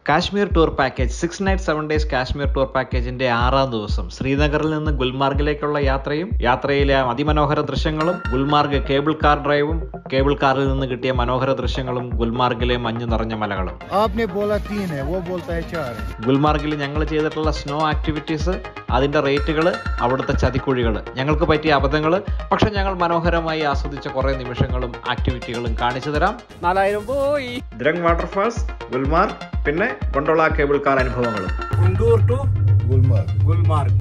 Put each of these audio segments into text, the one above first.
Kashmir tour package six night seven days Kashmir tour പാക്കേജിന്റെ ആറാം ദിവസം ശ്രീനഗറിൽ നിന്ന് ഗുൽമാർഗിലേക്കുള്ള യാത്രയും യാത്രയിലെ അതിമനോഹര ദൃശ്യങ്ങളും ഗുൽമാർഗ് കേബിൾ കാർ ഡ്രൈവും കേബിൾ കാറിൽ നിന്ന് കിട്ടിയ മനോഹര ദൃശ്യങ്ങളും ഗുൽമാർഗിലെ മഞ്ഞു നിറഞ്ഞ മലകളും आपने बोला तीन है वो बोलता है चार है ഗുൽമാർഗിൽ ഞങ്ങൾ ചെയ്തിട്ടുള്ള സ്നോ ആക്ടിവിറ്റീസ് അതിന്റെ റേറ്റുകൾ അവിടുത്തെ ചതിക്കുഴികൾ ഞങ്ങൾക്ക് പറ്റിയ അബദ്ധങ്ങൾ പക്ഷെ ഞങ്ങൾ മനോഹരമായി ആസ്വദിച്ച കുറേ നിമിഷങ്ങളും ആക്ടിവിറ്റികളും കാണിച്ചു തരാം നാലായിരം പോയി ദ്രങ് വാട്ടർഫാൾസ് ഗുൽമാർഗ് പിന്നെ കൊണ്ടോള കേബിൾ കാർ അനുഭവങ്ങളും കുണ്ടൂർ ടു गुलमर्ग ഗുൽമാർഗ്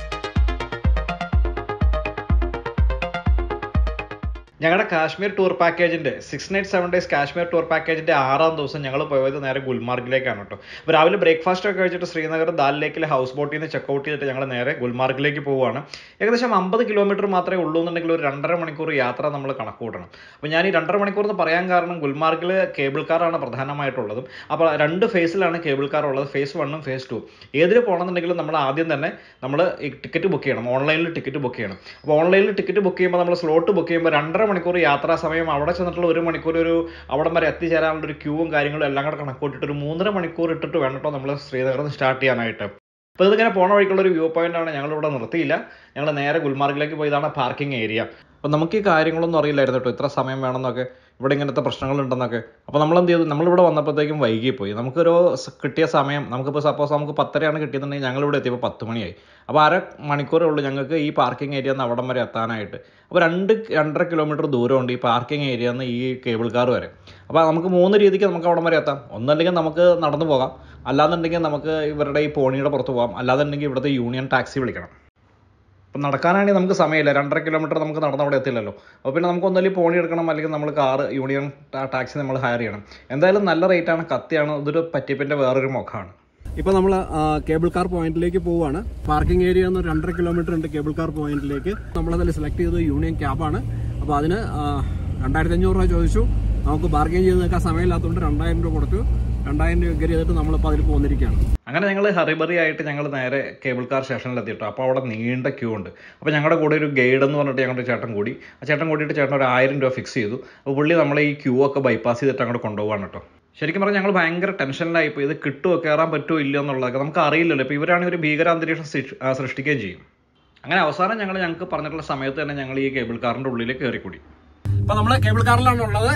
ഞങ്ങളുടെ കാശ്മീർ ടൂർ പാക്കേജിന്റെ six night seven days Kashmir tour പാക്കേജിന്റെ ആറാം ദിവസം ഞങ്ങൾ പോയത് നേരെ ഗുൽമാർഗിലേക്കാണ് കേട്ടോ അപ്പോൾ രാവിലെ ബ്രേക്ക്ഫാസ്റ്റ് ഒക്കെ കഴിച്ചിട്ട് ശ്രീനഗർ ദാൽ ലേക്കിലെ ഹൗസ് ബോട്ടിൽ നിന്ന് ചെക്കൗട്ട് ചെയ്തിട്ട് ഞങ്ങൾ നേരെ ഗുൽമാർഗിലേക്ക് പോവുകയാണ് ഏകദേശം അമ്പത് കിലോമീറ്റർ മാത്രമേ ഉള്ളൂ എന്നുണ്ടെങ്കിൽ ഒരു രണ്ടര മണിക്കൂർ യാത്ര നമ്മൾ കണക്ക് കൂട്ടണം അപ്പോൾ ഞാൻ ഈ രണ്ടര മണിക്കൂർ എന്ന് പറയാൻ കാരണം ഗുൽമാർഗിൽ കേബിൾ കാറാണ് പ്രധാനമായിട്ടുള്ളതും അപ്പോൾ രണ്ട് ഫേസിലാണ് കേബിൾ കാർ ഉള്ളത് ഫേസ് വണ്ണും ഫേസ് ടു ഏതിൽ പോകണമെന്നുണ്ടെങ്കിലും നമ്മൾ ആദ്യം തന്നെ നമ്മൾ ഈ ടിക്കറ്റ് ബുക്ക് ചെയ്യണം ഓൺലൈനിൽ ടിക്കറ്റ് ബുക്ക് ചെയ്യണം അപ്പോൾ ഓൺലൈനിൽ ടിക്കറ്റ് ബുക്ക് ചെയ്യുമ്പോൾ നമ്മൾ സ്ലോട്ട് ബുക്ക് ചെയ്യുമ്പോൾ രണ്ടര മണിക്കൂർ യാത്രാ സമയം അവിടെ ചെന്നിട്ടുള്ള ഒരു മണിക്കൂർ ഒരു അവിടം വരെ എത്തിച്ചേരാനുള്ള ഒരു ക്യൂവും കാര്യങ്ങളും എല്ലാം കൂടെ കണക്കൂട്ടിട്ട് ഒരു മൂന്നര മണിക്കൂർ ഇട്ടിട്ട് വേണം കേട്ടോ നമ്മൾ ശ്രീനഗറിൽ നിന്ന് സ്റ്റാർട്ട് ചെയ്യാനായിട്ട് അപ്പോൾ ഇതിങ്ങനെ പോണ വഴിക്കുള്ള ഒരു വ്യൂ പോയിന്റ് ആണ് ഞങ്ങൾ ഇവിടെ നിർത്തിയില്ല ഞങ്ങൾ നേരെ ഗുൽമാർഗിലേക്ക് പോയതാണ് പാർക്കിംഗ് ഏരിയ അപ്പോൾ നമുക്ക് ഈ കാര്യങ്ങളൊന്നും അറിയില്ലായിരുന്നു കേട്ടോ ഇത്ര സമയം വേണമെന്നൊക്കെ ഇവിടെ ഇങ്ങനത്തെ പ്രശ്നങ്ങളുണ്ടെന്നൊക്കെ അപ്പോൾ നമ്മൾ എന്ത് ചെയ്തു നമ്മളിവിടെ വന്നപ്പോഴത്തേക്കും വൈകിപ്പോയി നമുക്കൊരു സ് കിട്ടിയ സമയം നമുക്കിപ്പോൾ സപ്പോസ് നമുക്ക് പത്തരയാണ് കിട്ടിയെന്നുണ്ടെങ്കിൽ ഞങ്ങൾ ഇവിടെ എത്തിയപ്പോൾ പത്ത് മണിയായി അപ്പോൾ അര മണിക്കൂറേ ഉള്ളൂ ഞങ്ങൾക്ക് ഈ പാർക്കിംഗ് ഏരിയ നിന്ന് അവിടം വരെ എത്താനായിട്ട് അപ്പോൾ രണ്ട് രണ്ടര കിലോമീറ്റർ ദൂരമുണ്ട് ഈ പാർക്കിംഗ് ഏരിയ നിന്ന് ഈ കേബിൾ കാർ വരെ അപ്പോൾ നമുക്ക് മൂന്ന് രീതിക്ക് നമുക്ക് അവിടം വരെ എത്താം ഒന്നല്ലെങ്കിൽ നമുക്ക് നടന്നു പോകാം അല്ലാന്നുണ്ടെങ്കിൽ നമുക്ക് ഇവരുടെ ഈ പോണിയുടെ പുറത്ത് പോകാം അല്ലാന്നുണ്ടെങ്കിൽ ഇവിടുത്തെ യൂണിയൻ ടാക്സി വിളിക്കണം അപ്പം നടക്കാനാണെങ്കിൽ നമുക്ക് സമയമില്ല രണ്ടര കിലോമീറ്റർ നമുക്ക് നടന്ന് അവിടെ എത്തില്ലല്ലോ അപ്പോൾ പിന്നെ നമുക്ക് ഒന്നല്ലെങ്കിൽ പോണി എടുക്കണം അല്ലെങ്കിൽ നമ്മൾ കാറ് യൂണിയൻ ടാ- ടാക്സി നമ്മൾ ഹയർ ചെയ്യണം എന്തായാലും നല്ല റേറ്റാണ് കത്തിയാണ് ഇതൊരു പറ്റിപ്പിൻ്റെ വേറൊരു മുഖമാണ് ഇപ്പൊ നമ്മൾ കേബിൾ കാർ പോയിന്റിലേക്ക് പോവാണ് പാർക്കിംഗ് ഏരിയ എന്ന് രണ്ടര കിലോമീറ്റർ ഉണ്ട് കേബിൾ കാർ പോയിന്റിലേക്ക് നമ്മളതിൽ സെലക്ട് ചെയ്തത് യൂണിയൻ ക്യാബാണ് അപ്പോൾ അതിന് രണ്ടായിരത്തി അഞ്ഞൂറ് രൂപ ചോദിച്ചു നമുക്ക് ബാർഗെയിൻ ചെയ്ത് നിൽക്കാൻ സമയമില്ലാത്തതുകൊണ്ട് രണ്ടായിരം രൂപ കൊടുത്തു രണ്ടായിരം രൂപ കയറി ചെയ്തിട്ട് നമ്മളിപ്പോൾ അതിൽ പോന്നിരിക്കുകയാണ് അങ്ങനെ ഞങ്ങൾ ഹറിബറി ആയിട്ട് ഞങ്ങൾ നേരെ കേബിൾ കാർ സ്റ്റേഷനിൽ എത്തിയിട്ടോ അപ്പോൾ അവിടെ നീണ്ട ക്യൂ ഉണ്ട് അപ്പോൾ ഞങ്ങളുടെ കൂടെ ഒരു ഗൈഡ് എന്ന് പറഞ്ഞിട്ട് ഞങ്ങളുടെ ചേട്ടൻ കൂടി ആ ചേട്ടൻ കൂടിയിട്ട് ചേട്ടൻ ഒരു ആയിരം രൂപ ഫിക്സ് ചെയ്തു അപ്പോൾ പുള്ളി നമ്മളെ ഈ ക്യൂ ഒക്കെ ബൈപ്പാസ് ചെയ്തിട്ട് അങ്ങോട്ട് കൊണ്ടുപോകാണ് കേട്ടോ ശരിക്കും പറഞ്ഞാൽ ഞങ്ങൾ ഭയങ്കര ടെൻഷനിലായി പോയി ഇത് കിട്ടുമോ കയറാൻ പറ്റുമോ ഇല്ലയോ എന്നുള്ളതൊക്കെ നമുക്ക് അറിയില്ലല്ലോ ഇപ്പോൾ ഇവരാണെങ്കിൽ ഒരു ഭീകരാന്തരീക്ഷം സൃഷ്ടി- ആ, സൃഷ്ടിക്കുകയും ചെയ്യും അങ്ങനെ അവസാനം ഞങ്ങൾ ഞങ്ങൾക്ക് പറഞ്ഞിട്ടുള്ള സമയത്ത് തന്നെ ഞങ്ങൾ ഈ കേബിൾ കാറിൻ്റെ ഉള്ളിലേക്ക് കയറിക്കൂടി ഇപ്പൊ നമ്മള് കേബിൾ കാറിലാണ് ഉള്ളത്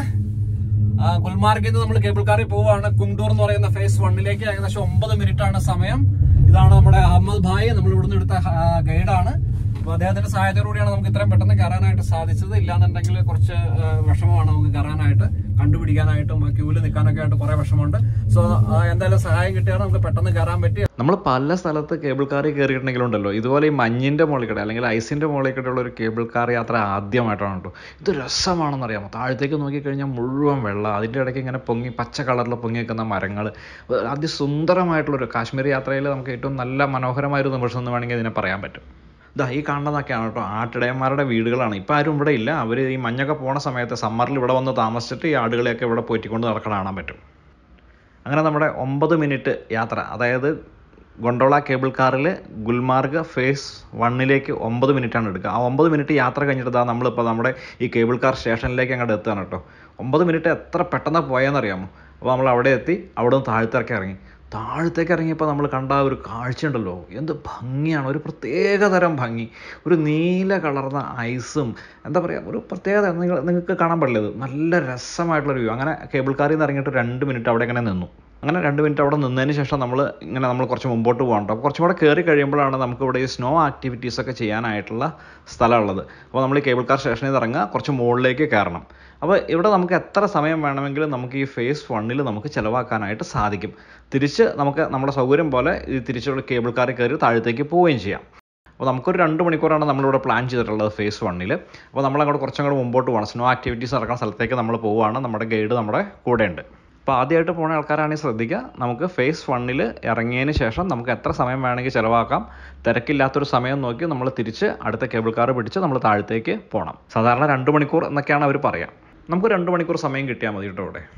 ആ, ഗുൽമാർഗിൽ നിന്ന് നമ്മൾ കേബിൾ കാറിൽ പോവാണ് കുണ്ടൂർ എന്ന് പറയുന്ന ഫേസ് വണ്ണിലേക്ക് ഏകദേശം ഒമ്പത് മിനിറ്റ് ആണ് സമയം ഇതാണ് നമ്മുടെ അഹമ്മദ് ഭായ് നമ്മൾ ഇവിടുന്ന് എടുത്ത ആ, ഗൈഡാണ് അപ്പൊ അദ്ദേഹത്തിന്റെ സഹായത്തോടുകൂടിയാണ് നമുക്ക് ഇത്രയും പെട്ടെന്ന് കയറാനായിട്ട് സാധിച്ചത് ഇല്ലാന്നുണ്ടെങ്കിൽ കുറച്ച് ആ, വിഷമമാണ് നമുക്ക് കയറാനായിട്ട് കണ്ടുപിടിക്കാനായിട്ടും ക്യൂവിൽ നിൽക്കാനൊക്കെ ആയിട്ട് കുറെ വിഷമമുണ്ട് സോ എന്തായാലും സഹായം കിട്ടിയാൽ നമുക്ക് പെട്ടെന്ന് കയറാൻ പറ്റി നമ്മൾ പല സ്ഥലത്ത് കേബിൾ കാറിൽ കയറിയിട്ടുണ്ടെങ്കിലുണ്ടല്ലോ ഇതുപോലെ ഈ മഞ്ഞിൻ്റെ മുകളിൽ കൂടെ അല്ലെങ്കിൽ ഐസിൻ്റെ മുകളിൽ കൂടെ ഉള്ള ഒരു കേബിൾ കാർ യാത്ര ആദ്യമായിട്ടാണ് കേട്ടോ ഇത് രസമാണെന്ന് അറിയാമോ താഴത്തേക്ക് നോക്കിക്കഴിഞ്ഞാൽ മുഴുവൻ വെള്ളം അതിൻ്റെ ഇടയ്ക്ക് ഇങ്ങനെ പൊങ്ങി പച്ച കളറിൽ പൊങ്ങി നിൽക്കുന്ന മരങ്ങൾ അതിസുന്ദരമായിട്ടുള്ളൊരു കാശ്മീർ യാത്രയിൽ നമുക്ക് ഏറ്റവും നല്ല മനോഹരമായൊരു നിമിഷം എന്ന് വേണമെങ്കിൽ ഇതിനെ പറയാൻ പറ്റും ഇതാ ഈ കാണുന്നതൊക്കെയാണ് കേട്ടോ ആട്ടിടയന്മാരുടെ വീടുകളാണ് ഇപ്പം ആരും ഇവിടെ ഇല്ല അവർ ഈ മഞ്ഞൊക്കെ പോണ സമയത്ത് സമ്മറിൽ ഇവിടെ വന്ന് താമസിച്ചിട്ട് ഈ ആടുകളെയൊക്കെ ഇവിടെ പോറ്റിക്കൊണ്ട് നടക്കണ കാണാൻ പറ്റും അങ്ങനെ നമ്മുടെ ഒമ്പത് മിനിറ്റ് യാത്ര അതായത് ഗൊണ്ടോള കേബിൾ കാറിൽ ഗുൽമാർഗ് ഫേസ് വണ്ണിലേക്ക് ഒമ്പത് മിനിറ്റാണ് എടുക്കുക ആ ഒമ്പത് മിനിറ്റ് യാത്ര കഴിഞ്ഞിട്ട് ദാ നമ്മളിപ്പോൾ നമ്മുടെ ഈ കേബിൾ കാർ സ്റ്റേഷനിലേക്ക് അങ്ങോട്ട് എത്തുകയാണ് കേട്ടോ ഒമ്പത് മിനിറ്റ് എത്ര പെട്ടെന്ന് പോയെന്നറിയാമോ അപ്പോൾ നമ്മൾ അവിടെ എത്തി അവിടെ നിന്ന് താഴത്തേക്ക് ഇറങ്ങി താഴത്തേക്ക് ഇറങ്ങിയപ്പോൾ നമ്മൾ കണ്ട ആ ഒരു കാഴ്ച ഉണ്ടല്ലോ എന്ത് ഭംഗിയാണ് ഒരു പ്രത്യേക തരം ഭംഗി ഒരു നീല കളർന്ന ഐസും എന്താ പറയുക ഒരു പ്രത്യേകത നിങ്ങൾ നിങ്ങൾക്ക് കാണാൻ പറ്റില്ല ഇത് നല്ല രസമായിട്ടുള്ളൊരു വ്യൂ അങ്ങനെ കേബിൾ കാറിൽ നിന്ന് ഇറങ്ങിയിട്ട് രണ്ട് മിനിറ്റ് അവിടെ ഇങ്ങനെ നിന്നു അങ്ങനെ രണ്ട് മിനിറ്റ് അവിടെ നിന്നതിന് ശേഷം നമ്മൾ ഇങ്ങനെ നമ്മൾ കുറച്ച് മുമ്പോട്ട് പോകണം അപ്പോൾ കുറച്ചും കൂടെ കയറി കഴിയുമ്പോഴാണ് നമുക്ക് ഇവിടെ ഈ സ്നോ ആക്ടിവിറ്റീസ് ഒക്കെ ചെയ്യാനായിട്ടുള്ള സ്ഥലമുള്ളത് അപ്പോൾ നമ്മൾ ഈ കേബിൾ കാർ സ്റ്റേഷനിൽ നിന്ന് ഇറങ്ങുക കുറച്ച് മുകളിലേക്ക് കയറണം അപ്പോൾ ഇവിടെ നമുക്ക് എത്ര സമയം വേണമെങ്കിലും നമുക്ക് ഈ ഫേസ് വണ്ണിൽ നമുക്ക് ചിലവാക്കാനായിട്ട് സാധിക്കും തിരിച്ച് നമുക്ക് നമ്മുടെ സൗകര്യം പോലെ ഈ തിരിച്ചുള്ള കേബിൾ കാറിൽ കയറി താഴത്തേക്ക് പോവുകയും ചെയ്യാം അപ്പോൾ നമുക്കൊരു രണ്ട് മണിക്കൂറാണ് നമ്മളിവിടെ പ്ലാൻ ചെയ്തിട്ടുള്ളത് ഫേസ് വണ്ണിൽ അപ്പോൾ നമ്മളങ്ങോട്ട് കുറച്ചും കൂടെ മുമ്പോട്ട് പോകണം സ്നോ ആക്ടിവിറ്റീസ് നടക്കുന്ന സ്ഥലത്തേക്ക് നമ്മൾ പോവുകയാണ് നമ്മുടെ ഗൈഡ് നമ്മുടെ കൂടെ ഉണ്ട് അപ്പോൾ ആദ്യമായിട്ട് പോകുന്ന ആൾക്കാരാണെങ്കിൽ ശ്രദ്ധിക്കുക നമുക്ക് ഫേസ് വണ്ണിൽ ഇറങ്ങിയതിന് ശേഷം നമുക്ക് എത്ര സമയം വേണമെങ്കിൽ ചിലവാക്കാം തിരക്കില്ലാത്തൊരു സമയം നോക്കി നമ്മൾ തിരിച്ച് അടുത്ത കേബിൾ കാർ പിടിച്ച് നമ്മൾ താഴത്തേക്ക് പോകണം സാധാരണ രണ്ട് മണിക്കൂർ എന്നൊക്കെയാണ് അവർ പറയാം നമുക്ക് രണ്ട് മണിക്കൂർ സമയം കിട്ടിയാൽ മതി കേട്ടോ ഇവിടെ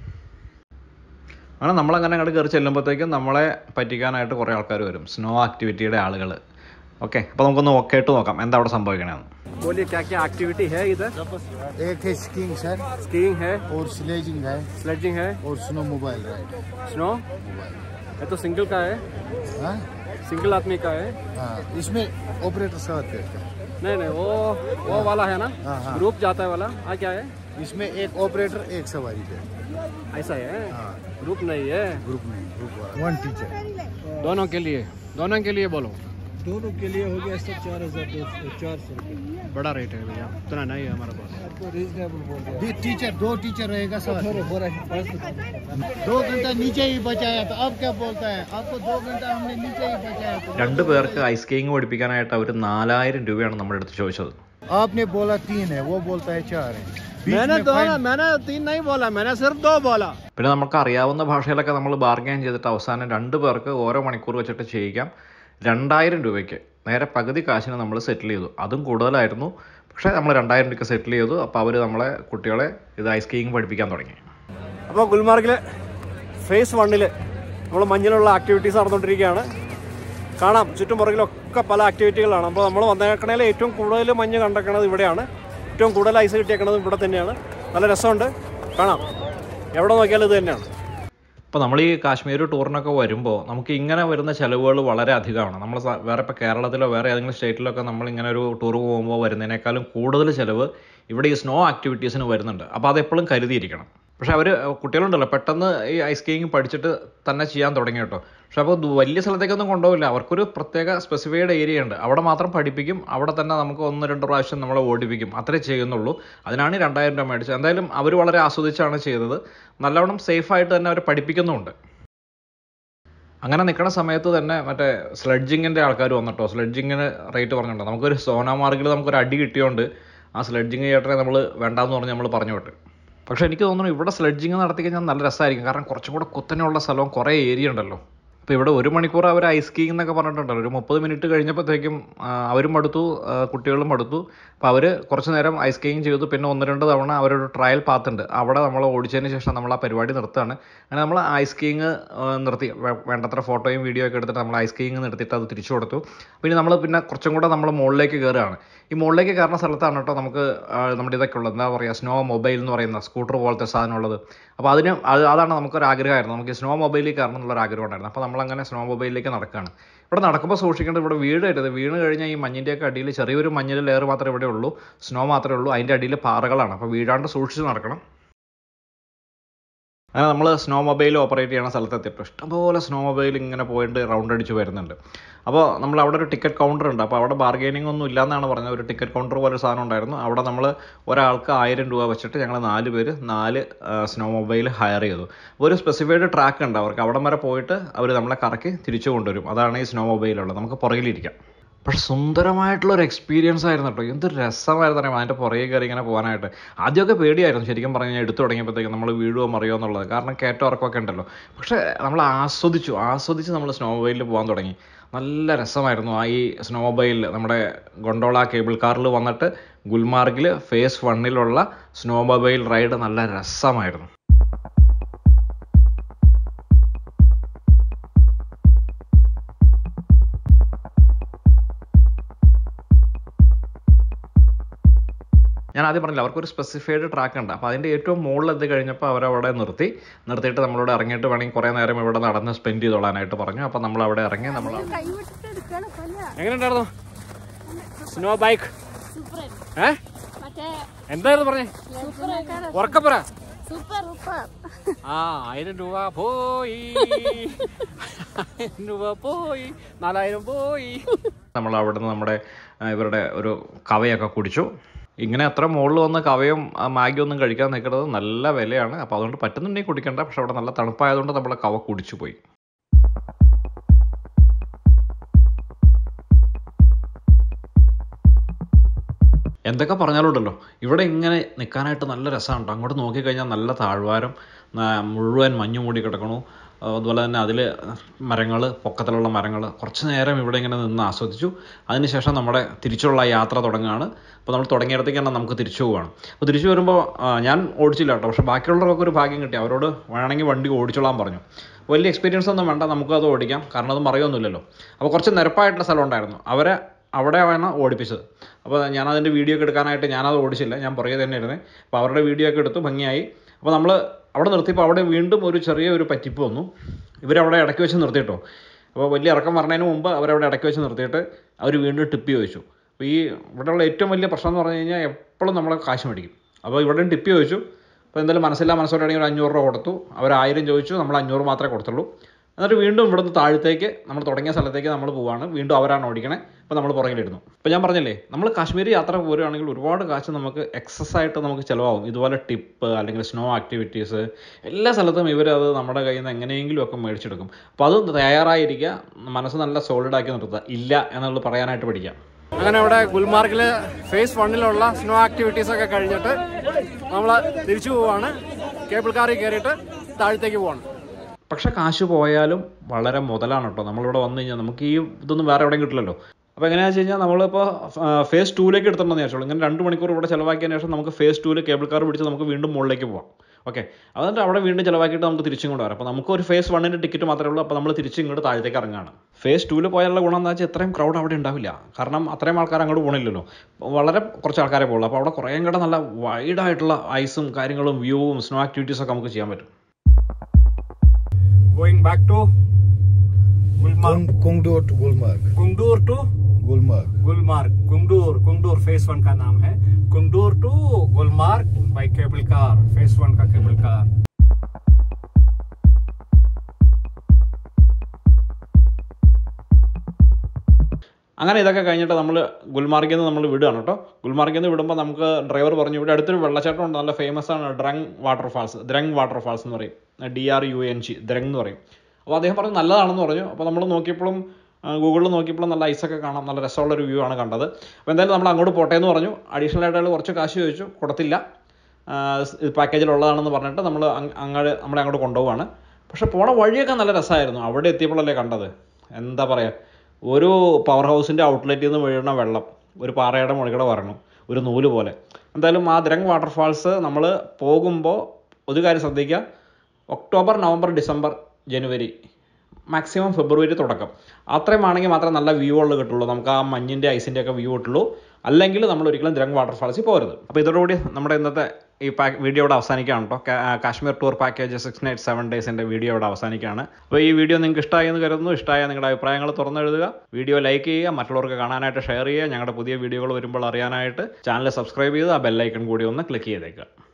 അങ്ങനെ നമ്മളങ്ങനെ അങ്ങോട്ട് കയറി ചെല്ലുമ്പോഴത്തേക്കും നമ്മളെ പറ്റിക്കാനായിട്ട് കുറേ ആൾക്കാർ വരും സ്നോ ആക്ടിവിറ്റിയുടെ ആളുകൾ ഓക്കെ അപ്പോൾ നമുക്കൊന്ന് ഓക്കെ ആയിട്ട് നോക്കാം എന്താ അവിടെ സംഭവിക്കണേന്ന് बोलिए क्या क्या एक्टिविटी है इधर एक है स्कीइंग सर स्कीइंग है और स्लेजिंग है स्लेजिंग है और स्नो मोबाइल राइड स्नो ये तो सिंगल का है हाँ सिंगल आदमी का है हाँ इसमें ऑपरेटर साथ बैठता है नहीं नहीं वो वो वाला है ना हाँ, हाँ। ग्रुप जाता है वाला आ क्या है इसमें एक ऑपरेटर एक सवारी बैठता है ऐसा है हाँ ग्रुप नहीं है ग्रुप में ग्रुप वाला वन टीचर दोनों के लिए दोनों के लिए बोलो दोनों के लिए हो गया सब चार हजार चार सौ रुपये बड़ा रेट है भैया उतना नहीं है हमारे पास आपको रीजनेबल बोल रहे टीचर दो टीचर रहेगा साथ दो घंटा नीचे ही बचाया तो अब क्या बोलता है आपको दो घंटा हमने नीचे ही बचाया तो രണ്ട് പേർക്ക് ഐസ് സ്കീയിങ് പഠിപ്പിക്കാനായിട്ട് അവർ നാലായിരം രൂപയാണ് നമ്മുടെ അടുത്ത് ചോദിച്ചത് आपने बोला तीन है वो बोलता है चार है बीच मैंने में दो फाइन- मैंने तीन नहीं बोला मैंने सिर्फ दो बोला പിന്നെ നമുക്ക് അറിയാവുന്ന ഭാഷയിലൊക്കെ നമ്മൾ ബാർഗൈൻ ചെയ്തിട്ട് അവസാനം രണ്ട് പേർക്ക് ഓരോ മണിക്കൂർ വെച്ചിട്ട് ചെയ്യിക്കാം രണ്ടായിരം രൂപയ്ക്ക് നേരെ പകുതി കാശിന് നമ്മൾ സെറ്റിൽ ചെയ്തു അതും കൂടുതലായിരുന്നു പക്ഷേ നമ്മൾ രണ്ടായിരം രൂപയ്ക്ക് സെറ്റിൽ ചെയ്തു അപ്പോൾ അവർ നമ്മളെ കുട്ടികളെ ഇത് ഐസ് സ്കീയിങ് പഠിപ്പിക്കാൻ തുടങ്ങി അപ്പോൾ ഗുൽമാർഗിൽ ഫേസ് വണ്ണിൽ നമ്മൾ മഞ്ഞിലുള്ള ആക്ടിവിറ്റീസ് നടന്നുകൊണ്ടിരിക്കുകയാണ് കാണാം ചുറ്റും പുറകിലൊക്കെ പല ആക്ടിവിറ്റികളാണ് അപ്പോൾ നമ്മൾ വന്നേക്കണേൽ ഏറ്റവും കൂടുതൽ മഞ്ഞ് കണ്ടേക്കണത് ഇവിടെയാണ് ഏറ്റവും കൂടുതൽ ഐസ് കിട്ടിയേക്കണത് ഇവിടെ തന്നെയാണ് നല്ല രസമുണ്ട് കാണാം എവിടെ നോക്കിയാലും ഇത് തന്നെയാണ് അപ്പോൾ നമ്മൾ ഈ കാശ്മീർ ടൂറിനൊക്കെ വരുമ്പോൾ നമുക്ക് ഇങ്ങനെ വരുന്ന ചിലവുകൾ വളരെ അധികമാണ് നമ്മൾ സ- വേറെ ഇപ്പോൾ കേരളത്തിലോ വേറെ ഏതെങ്കിലും സ്റ്റേറ്റിലൊക്കെ നമ്മൾ ഇങ്ങനെ ഒരു ടൂർ പോകുമ്പോൾ വരുന്നതിനേക്കാളും കൂടുതൽ ചിലവ് ഇവിടെ ഈ സ്നോ ആക്ടിവിറ്റീസിന് വരുന്നുണ്ട് അപ്പോൾ അതെപ്പോഴും കരുതിയിരിക്കണം പക്ഷേ അവർ കുട്ടികളുണ്ടല്ലോ പെട്ടെന്ന് ഈ ഐസ് സ്കീയിങ് പഠിച്ചിട്ട് തന്നെ ചെയ്യാൻ തുടങ്ങി കേട്ടോ പക്ഷെ അപ്പോൾ ദു- വലിയ സ്ഥലത്തേക്കൊന്നും കൊണ്ടുപോകില്ല അവർക്കൊരു പ്രത്യേക സ്പെസിഫൈഡ് ഏരിയ ഉണ്ട് അവിടെ മാത്രം പഠിപ്പിക്കും അവിടെ തന്നെ നമുക്ക് ഒന്ന് രണ്ട് പ്രാവശ്യം നമ്മളെ ഓടിപ്പിക്കും അത്രേ ചെയ്യുന്നുള്ളൂ അതിനാണ് ഈ രണ്ടായിരം രൂപ മേടിച്ചത് എന്തായാലും അവർ വളരെ ആസ്വദിച്ചാണ് ചെയ്തത് നല്ലവണ്ണം സേഫായിട്ട് തന്നെ അവർ പഠിപ്പിക്കുന്നുമുണ്ട് അങ്ങനെ നിൽക്കുന്ന സമയത്ത് തന്നെ മറ്റേ സ്ലെഡ്ജിങ്ങിൻ്റെ ആൾക്കാർ വന്നിട്ടോ സ്ലെഡ്ജിങ്ങിന് റേറ്റ് പറഞ്ഞിട്ടുണ്ട് നമുക്കൊരു സോനാമാർഗിൽ നമുക്കൊരു അടി കിട്ടിയോണ്ട് ആ സ്ലെഡ്ജിങ് ചേട്ടനെ നമ്മൾ വേണ്ടാന്ന് പറഞ്ഞ് നമ്മൾ പറഞ്ഞു വിട്ട് പക്ഷേ എനിക്ക് തോന്നുന്നു ഇവിടെ സ്ലെഡ്ജിങ് നടത്തി കഴിഞ്ഞാൽ നല്ല രസമായിരിക്കും കാരണം കുറച്ചും കൂടെ കുത്തനെയുള്ള സ്ഥലവും കുറേ ഏരിയ ഉണ്ടല്ലോ അപ്പോൾ ഇവിടെ ഒരു മണിക്കൂർ അവർ ഐസ് സ്കീയിങ് എന്നൊക്കെ പറഞ്ഞിട്ടുണ്ടല്ലോ ഒരു മുപ്പത് മിനിറ്റ് കഴിഞ്ഞപ്പോഴത്തേക്കും ആ, അവരും മടുത്തു ആ, കുട്ടികളും മടുത്തു അപ്പോൾ അവർ കുറച്ച് നേരം ഐസ് സ്കീയിങ് ചെയ്തു പിന്നെ ഒന്ന് രണ്ട് തവണ അവരൊരു ട്രയൽ പാത്ത് ഉണ്ട് അവിടെ നമ്മൾ ഓടിച്ചതിന് ശേഷം നമ്മൾ ആ പരിപാടി നിർത്തുകയാണ് അങ്ങനെ നമ്മൾ ഐസ് സ്കീയിങ് നിർത്തി വേ- വേണ്ടത്ര ഫോട്ടോയും വീഡിയോ ഒക്കെ എടുത്തിട്ട് നമ്മൾ ഐസ് സ്കീയിങ് നിർത്തിയിട്ട് അത് തിരിച്ചു കൊടുത്തു പിന്നെ നമ്മൾ പിന്നെ കുറച്ചും കൂടെ നമ്മൾ മുകളിലേക്ക് കയറുകയാണ് ഈ മുകളിലേക്ക് കയറുന്ന സ്ഥലത്താണ് കേട്ടോ നമുക്ക് ആ, നമ്മുടെ ഇതൊക്കെ ഉള്ളത് എന്താ പറയുക സ്നോ മൊബൈൽ എന്ന് പറയുന്ന സ്കൂട്ടർ പോലത്തെ സാധനം ഉള്ളത് അപ്പോൾ അതിന് അത് അതാണ് നമുക്കൊരു ആഗ്രഹമായിരുന്നു നമുക്ക് സ്നോ മൊബൈലിൽ കയറണം എന്നുള്ളൊരു ആഗ്രഹം ഉണ്ടായിരുന്നു അപ്പോൾ നമ്മളങ്ങനെ സ്നോ മൊബൈലിലേക്ക് നടക്കുകയാണ് ഇവിടെ നടക്കുമ്പോൾ സൂക്ഷിക്കേണ്ടത് ഇവിടെ വീഴരുത് വീണ് കഴിഞ്ഞാൽ ഈ മഞ്ഞിൻ്റെയൊക്കെ അടിയിൽ ചെറിയൊരു മഞ്ഞിൽ ലെയർ മാത്രമേ ഇവിടെ ഉള്ളൂ സ്നോ മാത്രമേ ഉള്ളൂ അതിൻ്റെ അടിയിൽ പാറകളാണ് അപ്പോൾ വീഴാണ്ട് സൂക്ഷിച്ച് നടക്കണം അങ്ങനെ നമ്മൾ സ്നോ മൊബൈൽ ഓപ്പറേറ്റ് ചെയ്യുന്ന സ്ഥലത്തെത്തിയപ്പോൾ ഇഷ്ടംപോലെ സ്നോ മൊബൈൽ ഇങ്ങനെ പോയിട്ട് റൗണ്ട് അടിച്ച് വരുന്നുണ്ട് അപ്പോൾ നമ്മൾ അവിടെ ഒരു ടിക്കറ്റ് കൗണ്ടർ ഉണ്ട് അപ്പോൾ അവിടെ ബാർഗൈനിങ് ഒന്നും ഇല്ലാന്നാണ് പറഞ്ഞത് ഒരു ടിക്കറ്റ് കൗണ്ടർ പോലെ ഒരു സാധനം ഉണ്ടായിരുന്നു അവിടെ നമ്മൾ ഒരാൾക്ക് ആയിരം രൂപ വെച്ചിട്ട് ഞങ്ങൾ നാല് പേര് നാല് സ്നോ മൊബൈൽ ഹയർ ചെയ്തു ഒരു സ്പെസിഫൈഡ് ട്രാക്ക് ഉണ്ട് അവർക്ക് അവിടം വരെ പോയിട്ട് അവർ നമ്മളെ കറക്കി തിരിച്ചു കൊണ്ടുവരും അതാണ് ഈ സ്നോ മൊബൈലുള്ളത് നമുക്ക് പുറകിലിരിക്കാം പക്ഷെ സുന്ദരമായിട്ടുള്ള ഒരു എക്സ്പീരിയൻസ് ആയിരുന്നു കേട്ടോ എന്ത് രസമായിരുന്നു അറിയാം അതിൻ്റെ പുറകെ കയറി ഇങ്ങനെ പോകാനായിട്ട് ആദ്യമൊക്കെ പേടിയായിരുന്നു ശരിക്കും പറഞ്ഞു കഴിഞ്ഞാൽ എടുത്തു തുടങ്ങിയപ്പോഴത്തേക്കും നമ്മൾ വീഴുവോ മറിയോ എന്നുള്ളത് കാരണം കയറ്റം ഇറക്കമൊക്കെ ഉണ്ടല്ലോ പക്ഷേ നമ്മൾ ആസ്വദിച്ചു ആസ്വദിച്ച് നമ്മൾ സ്നോ മൊബൈലിൽ പോകാൻ തുടങ്ങി നല്ല രസമായിരുന്നു ആ ഈ സ്നോ മൊബൈലിൽ നമ്മുടെ ഗൊണ്ടോള കേബിൾ കാറിൽ വന്നിട്ട് ഗുൽമാർഗിൽ ഫേസ് വണ്ണിലുള്ള സ്നോ മൊബൈൽ റൈഡ് നല്ല രസമായിരുന്നു ഞാൻ ആദ്യം പറഞ്ഞില്ല അവർക്കൊരു സ്പെസിഫൈഡ് ട്രാക്ക് ഉണ്ട് അപ്പോൾ അതിൻ്റെ ഏറ്റവും മുകളിൽ എത്തി കഴിഞ്ഞപ്പോൾ അവരവിടെ നിർത്തി നിർത്തിയിട്ട് നമ്മളോട് ഇറങ്ങിയിട്ട് വേണമെങ്കിൽ കുറേ നേരം ഇവിടെ നടന്ന് സ്പെൻഡ് ചെയ്തോളാനായിട്ട് പറഞ്ഞു അപ്പോൾ നമ്മൾ അവിടെ ഇറങ്ങി നമ്മൾ കൈവിട്ടെടുക്കണം കൊല്ല എങ്ങനെയുണ്ടായിരുന്നു സ്നോ ബൈക്ക് സൂപ്പർ ഏ മറ്റേ എന്തായിരുന്നു പറഞ്ഞേ സൂപ്പർ ഉറക്കപ്പുറ സൂപ്പർ സൂപ്പർ ആ ആയിരം രൂപ പോയി ആയിരം രൂപ പോയി നാലായിരം പോയി നമ്മൾ അവിടെ നിന്ന് നമ്മുടെ ആ, ഇവരുടെ ഒരു കവയൊക്കെ കുടിച്ചു ഇങ്ങനെ എത്ര മുകളിൽ വന്ന് കവയും ആ, മാഗിയും ഒന്നും കഴിക്കാൻ നിൽക്കുന്നത് നല്ല വിലയാണ് അപ്പോൾ അതുകൊണ്ട് പറ്റുന്നുണ്ടെങ്കിൽ കുടിക്കണ്ട പക്ഷെ അവിടെ നല്ല തണുപ്പായതുകൊണ്ട് നമ്മൾ കവ കുടിച്ചു പോയി എന്തൊക്കെ പറഞ്ഞാലുണ്ടല്ലോ ഇവിടെ ഇങ്ങനെ നിൽക്കാനായിട്ട് നല്ല രസമുണ്ട് അങ്ങോട്ട് നോക്കിക്കഴിഞ്ഞാൽ നല്ല താഴ്വാരം ന- മുഴുവൻ മഞ്ഞ് മൂടി കിടക്കണു ആ, അതുപോലെ തന്നെ അതിൽ മരങ്ങൾ പൊക്കത്തിലുള്ള മരങ്ങൾ കുറച്ച് നേരം ഇവിടെ ഇങ്ങനെ നിന്ന് ആസ്വദിച്ചു അതിനുശേഷം നമ്മുടെ തിരിച്ചുള്ള യാത്ര തുടങ്ങുകയാണ് അപ്പോൾ നമ്മൾ തുടങ്ങിയിടത്തേക്ക് തന്നെ നമുക്ക് തിരിച്ചു പോവുകയാണ് അപ്പോൾ തിരിച്ചു വരുമ്പോൾ ആ, ഞാൻ ഓടിച്ചില്ല കേട്ടോ പക്ഷേ ബാക്കിയുള്ളവർക്കൊക്കെ ഒരു ഭാഗ്യം കിട്ടി അവരോട് വേണമെങ്കിൽ വണ്ടി ഓടിച്ചോളാൻ പറഞ്ഞു വലിയ എക്സ്പീരിയൻസ് ഒന്നും വേണ്ട നമുക്കത് ഓടിക്കാം കാരണം അത് മറിയൊന്നുമില്ലല്ലോ അപ്പോൾ കുറച്ച് നിരപ്പായിട്ടുള്ള സ്ഥലം ഉണ്ടായിരുന്നു അവരെ അവിടെയാണ് ഓടിപ്പിച്ചത് അപ്പോൾ ഞാൻ അതിൻ്റെ വീഡിയോ ഒക്കെ എടുക്കാനായിട്ട് ഞാനത് ഓടിച്ചില്ല ഞാൻ പുറകെ തന്നെ ഇരുന്നേ അപ്പോൾ അവരുടെ വീഡിയോ ഒക്കെ എടുത്തു ഭംഗിയായി അപ്പോൾ നമ്മൾ അവിടെ നിർത്തിയപ്പോൾ അവിടെ വീണ്ടും ഒരു ചെറിയ ഒരു പറ്റിപ്പ് വന്നു ഇവരവിടെ ഇടയ്ക്ക് വെച്ച് നിർത്തിയിട്ടോ അപ്പോൾ വലിയ ഇറക്കം പറഞ്ഞതിന് മുമ്പ് അവരവിടെ ഇടയ്ക്ക് വെച്ച് നിർത്തിയിട്ട് അവർ വീണ്ടും ടിപ്പ് ചോദിച്ചു അപ്പോൾ ഈ ഇവിടെയുള്ള ഏറ്റവും വലിയ പ്രശ്നം എന്ന് പറഞ്ഞു കഴിഞ്ഞാൽ എപ്പോഴും നമ്മളെ കാശ് മേടിക്കും അപ്പോൾ ഇവിടെയും ടിപ്പ് ചോദിച്ചു അപ്പോൾ എന്തായാലും മനസ്സില്ലാ മനസ്സോടെയാണെങ്കിൽ ഒരു അഞ്ഞൂറ് രൂപ കൊടുത്തു അവർ ആയിരം ചോദിച്ചു നമ്മൾ അഞ്ഞൂറ് മാത്രമേ കൊടുത്തുള്ളൂ എന്നിട്ട് വീണ്ടും ഇവിടുന്ന് താഴത്തേക്ക് നമ്മൾ തുടങ്ങിയ സ്ഥലത്തേക്ക് നമ്മൾ പോവാണ് വീണ്ടും അവരാണ് ഓടിക്കണേ അപ്പോൾ നമ്മൾ പുറകിലിരുന്നു അപ്പോൾ ഞാൻ പറഞ്ഞില്ലേ നമ്മൾ കാശ്മീർ യാത്ര പോരുകയാണെങ്കിൽ ഒരുപാട് കാശ് നമുക്ക് എക്സസ് ആയിട്ട് നമുക്ക് ചിലവാകും ഇതുപോലെ ടിപ്പ് അല്ലെങ്കിൽ സ്നോ ആക്ടിവിറ്റീസ് എല്ലാ സ്ഥലത്തും ഇവർ അത് നമ്മുടെ കയ്യിൽ നിന്ന് എങ്ങനെയെങ്കിലും ഒക്കെ മേടിച്ചെടുക്കും അപ്പോൾ അത് തയ്യാറായിരിക്കുക മനസ്സ് നല്ല സോളിഡ് ആക്കി നിർത്തുക ഇല്ല എന്നുള്ളത് പറയാനായിട്ട് പഠിക്കാം അങ്ങനെ അവിടെ ഗുൽമാർഗില് ഫേസ് വണ്ണിലുള്ള സ്നോ ആക്ടിവിറ്റീസ് ഒക്കെ കഴിഞ്ഞിട്ട് നമ്മൾ തിരിച്ചു പോവാണ് കേബിൾ കാറിൽ കയറിയിട്ട് താഴത്തേക്ക് പോവാണ് പക്ഷെ കാശ് പോയാലും വളരെ മുതലാണ് കേട്ടോ നമ്മളിവിടെ വന്നു കഴിഞ്ഞാൽ നമുക്ക് ഈ ഇതൊന്നും വേറെ എവിടെയും കിട്ടില്ലല്ലോ അപ്പോൾ എങ്ങനെയാണെന്ന് വെച്ച് കഴിഞ്ഞാൽ നമ്മളിപ്പോൾ ഫേസ് ടൂലേക്ക് എടുത്തിട്ടുണ്ടെന്ന് വിചാരിച്ചോളൂ ഇങ്ങനെ രണ്ട് മണിക്കൂർ ഇവിടെ ചിലവാക്കിയതിന് ശേഷം നമുക്ക് ഫേസ് ടൂവിൽ കേബിൾ കാർ പിടിച്ച് നമുക്ക് വീണ്ടും മുകളിലേക്ക് പോവാം ഓക്കെ എന്നിട്ട് അവിടെ വീണ്ടും ചിലവാക്കിയിട്ട് നമുക്ക് തിരിച്ചും കൊണ്ട് വരാം അപ്പോൾ നമുക്ക് ഒരു ഫേസ് വണ്ണിൻ്റെ ടിക്കറ്റ് മാത്രമേ ഉള്ളൂ അപ്പോൾ നമ്മൾ തിരിച്ച് ഇങ്ങോട്ട് താഴത്തേക്ക് ഇറങ്ങുകയാണ് ഫേസ് ടൂവിൽ പോയാലുള്ള ഗുണം എന്താ വെച്ചാൽ ഇത്രയും ക്രൗഡ് അവിടെ ഉണ്ടാവില്ല കാരണം അത്രയും ആൾക്കാർ അങ്ങോട്ട് പോകണില്ലല്ലോ വളരെ കുറച്ച് ആൾക്കാരെ പോകുള്ളൂ അപ്പോൾ അവിടെ കുറേ കൂടെ നല്ല വൈഡായിട്ടുള്ള ഐസും കാര്യങ്ങളും വ്യൂവും സ്നോ ആക്ടിവിറ്റീസൊക്കെ നമുക്ക് ചെയ്യാൻ പറ്റും going back to Gulmarg Kongdoor to Gulmarg Kongdoor to Gulmarg Gulmarg Kongdoor Kongdoor phase one का नाम है Kongdoor to Gulmarg by cable car phase one का केबल कार അങ്ങനെ ഇതൊക്കെ കഴിഞ്ഞിട്ട് നമ്മൾ ഗുൽമാർഗിൽ നിന്ന് നമ്മൾ വിടുകയാണ് കേട്ടോ ഗുൽമാർഗിൽ നിന്ന് വിടുമ്പോൾ നമുക്ക് ഡ്രൈവർ പറഞ്ഞു ഇവിടെ അടുത്തൊരു വെള്ളച്ചാട്ടം ഉണ്ട് നല്ല ഫേമസ് ആണ് ഡ്രങ് വാട്ടർഫാൾസ് ദ്രങ് വാട്ടർഫാൾസ് എന്ന് പറയും D R U N G Drung എന്ന് പറയും അപ്പോൾ അദ്ദേഹം പറഞ്ഞു നല്ലതാണെന്ന് പറഞ്ഞു അപ്പോൾ നമ്മൾ നോക്കിയപ്പോഴും ഗൂഗിളിൽ നോക്കിയപ്പോഴും നല്ല ഐസൊക്കെ കാണാം നല്ല രസമുള്ള ഒരു വ്യൂ ആണ് കണ്ടത് അപ്പോൾ എന്തായാലും നമ്മൾ അങ്ങോട്ട് പോട്ടെ എന്ന് പറഞ്ഞു അഡീഷണൽ ആയിട്ട് അയാൾ കുറച്ച് കാശ് ചോദിച്ചു കൊടുത്തില്ല പാക്കേജിലുള്ളതാണെന്ന് പറഞ്ഞിട്ട് നമ്മൾ അങ്ങോട്ട് നമ്മളെ അങ്ങോട്ട് കൊണ്ടുപോവാണ് പക്ഷെ പോണ വഴിയൊക്കെ നല്ല രസമായിരുന്നു അവിടെ എത്തിയപ്പോഴല്ലേ കണ്ടത് എന്താ പറയുക ഒരു പവർ ഹൗസിൻ്റെ ഔട്ട്ലെറ്റിൽ നിന്ന് വീഴുന്ന വെള്ളം ഒരു പാറയുടെ മുകളിലൂടെ വരണം ഒരു നൂല് പോലെ എന്തായാലും ആ ദ്രങ് വാട്ടർഫാൾസ് നമ്മൾ പോകുമ്പോൾ ഒരു കാര്യം ശ്രദ്ധിക്കുക ഒക്ടോബർ നവംബർ ഡിസംബർ ജനുവരി മാക്സിമം ഫെബ്രുവരി തുടക്കം അത്രയും ആണെങ്കിൽ മാത്രമേ നല്ല വ്യൂ ഉള്ളത് കിട്ടുള്ളൂ നമുക്ക് ആ മഞ്ഞിൻ്റെ ഐസിൻ്റെ ഒക്കെ വ്യൂ കിട്ടുള്ളൂ അല്ലെങ്കിൽ നമ്മൾ ഒരിക്കലും ദ്രങ് വാട്ടർഫാൾസിൽ പോരുത് അപ്പോൾ ഇതോടുകൂടി നമ്മുടെ ഇന്നത്തെ ഈ പാക്ക് വീഡിയോ ഇവിടെ അവസാനിക്കുകയാണ് കേട്ടോ Kashmir tour package six night seven ഡേയ്സിൻ്റെ വീഡിയോ ഇവിടെ അവസാനിക്കുകയാണ് അപ്പോൾ ഈ വീഡിയോ നിങ്ങൾക്ക് ഇഷ്ടമായി എന്ന് കരുതുന്നു ഇഷ്ടമായ നിങ്ങളുടെ അഭിപ്രായങ്ങൾ തുറന്നെഴുതുക വീഡിയോ ലൈക്ക് ചെയ്യുക മറ്റുള്ളവർക്ക് കാണാനായിട്ട് ഷെയർ ചെയ്യുക ഞങ്ങളുടെ പുതിയ വീഡിയോകൾ വരുമ്പോൾ അറിയാനായിട്ട് ചാനൽ സബ്സ്ക്രൈബ് ചെയ്ത് ആ ബെല്ലൈക്കൺ കൂടി ഒന്ന് ക്ലിക്ക് ചെയ്തേക്കുക